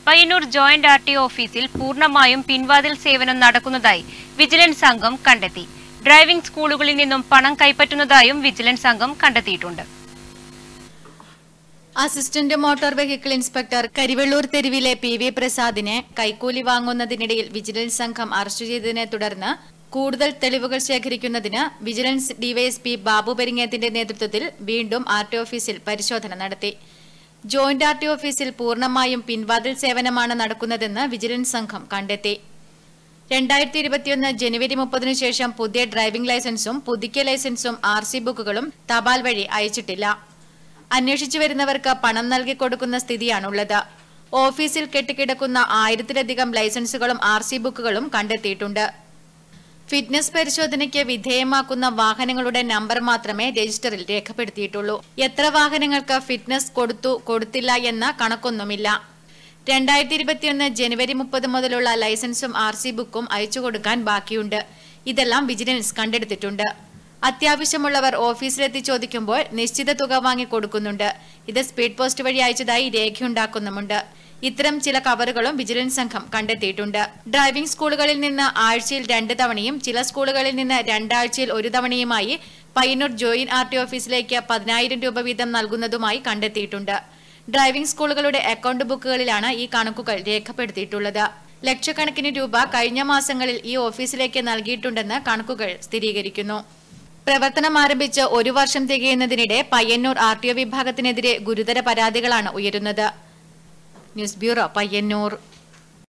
Payyanur joint R T ഓഫീസിൽ പൂർണ്ണമായും പിൻവാതിൽ സേവനം നടക്കുന്നതായി വിജിലൻസ് സംഘം കണ്ടെത്തി ഡ്രൈവിംഗ് സ്കൂളുകളിൽ നിന്നും പണം കൈപ്പറ്റുന്നതായും വിജിലൻസ് സംഘം കണ്ടെത്തിയിട്ടുണ്ട് assistant motor vehicle inspector Karivellur തെരുവിലെ പി വി പ്രസാദിനെ കൈക്കൂലി വാങ്ങുന്നതിനിടയിൽ വിജിലൻസ് സംഘം അറസ്റ്റ് ചെയ്തതിനെ തുടർന്ന് കൂടുതൽ തെളിവുകൾ ശേഖരിക്കുന്നതിന് വിജിലൻസ് ഡിവൈഎസ്പി ബാബു പെരിങ്ങേത്തിന്റെ നേതൃത്വത്തിൽ വീണ്ടും ആർ ടി ഓഫീസിൽ പരിശോധന നടത്തി ജോയിന്റ് ആർ ടി ഓഫീസിൽ പൂർണ്ണമായും പിൻവാതിൽ സേവനമാണ് നടക്കുന്നതെന്ന് വിജിലൻസ് സംഘം കണ്ടെത്തി രണ്ടായിരത്തി ഇരുപത്തിയൊന്ന് ജനുവരി മുപ്പതിനു ശേഷം പുതിയ ഡ്രൈവിംഗ് ലൈസൻസും പുതുക്കിയ ലൈസൻസും ആർ സി ബുക്കുകളും തപാൽ വഴി അയച്ചിട്ടില്ല അന്വേഷിച്ചു വരുന്നവർക്ക് പണം നൽകി കൊടുക്കുന്ന സ്ഥിതിയാണുള്ളത് ഓഫീസിൽ കെട്ടിക്കിടക്കുന്ന ആയിരത്തിലധികം ലൈസൻസുകളും ആർ സി ബുക്കുകളും കണ്ടെത്തിയിട്ടുണ്ട് ഫിറ്റ്നസ് പരിശോധനയ്ക്ക് വിധേയമാക്കുന്ന വാഹനങ്ങളുടെ നമ്പർ മാത്രമേ രജിസ്റ്ററിൽ രേഖപ്പെടുത്തിയിട്ടുള്ളൂ എത്ര വാഹനങ്ങൾക്ക് ഫിറ്റ്നസ് കൊടുത്തു കൊടുത്തില്ല എന്ന കണക്കൊന്നുമില്ല രണ്ടായിരത്തി ഇരുപത്തിയൊന്ന് ജനുവരി മുപ്പത് മുതലുള്ള ലൈസൻസും ആർ സി ബുക്കും അയച്ചു കൊടുക്കാൻ ബാക്കിയുണ്ട് ഇതെല്ലാം വിജിലൻസ് കണ്ടെടുത്തിട്ടുണ്ട് അത്യാവശ്യമുള്ളവർ ഓഫീസിലെത്തി ചോദിക്കുമ്പോൾ നിശ്ചിത തുക വാങ്ങി കൊടുക്കുന്നുണ്ട് ഇത് സ്പീഡ് പോസ്റ്റ് വഴി അയച്ചതായി രേഖയുണ്ടാക്കുന്നുമുണ്ട് ഇത്തരം ചില കവറുകളും വിജിലൻസ് സംഘം കണ്ടെത്തിയിട്ടുണ്ട് ഡ്രൈവിംഗ് സ്കൂളുകളിൽ നിന്ന് ആഴ്ചയിൽ രണ്ട് തവണയും ചില സ്കൂളുകളിൽ നിന്ന് രണ്ടാഴ്ചയിൽ ഒരു തവണയുമായി പയ്യന്നൂർ ജോയിന്റ് ആർ ടി ഓഫീസിലേക്ക് പതിനായിരം രൂപ വീതം നൽകുന്നതുമായി കണ്ടെത്തിയിട്ടുണ്ട് ഡ്രൈവിംഗ് സ്കൂളുകളുടെ അക്കൗണ്ട് ബുക്കുകളിലാണ് ഈ കണക്കുകൾ രേഖപ്പെടുത്തിയിട്ടുള്ളത് ലക്ഷക്കണക്കിന് രൂപ കഴിഞ്ഞ മാസങ്ങളിൽ ഈ ഓഫീസിലേക്ക് നൽകിയിട്ടുണ്ടെന്ന് കണക്കുകൾ സ്ഥിരീകരിക്കുന്നു പ്രവർത്തനം ആരംഭിച്ച് ഒരു വർഷം തികയുന്നതിനിടെ പയ്യന്നൂർ ആർ ടി ഒ വിഭാഗത്തിനെതിരെ ഗുരുതര പരാതികളാണ് ഉയരുന്നത് ന്യൂസ് ബ്യൂറോ പയ്യന്നൂർ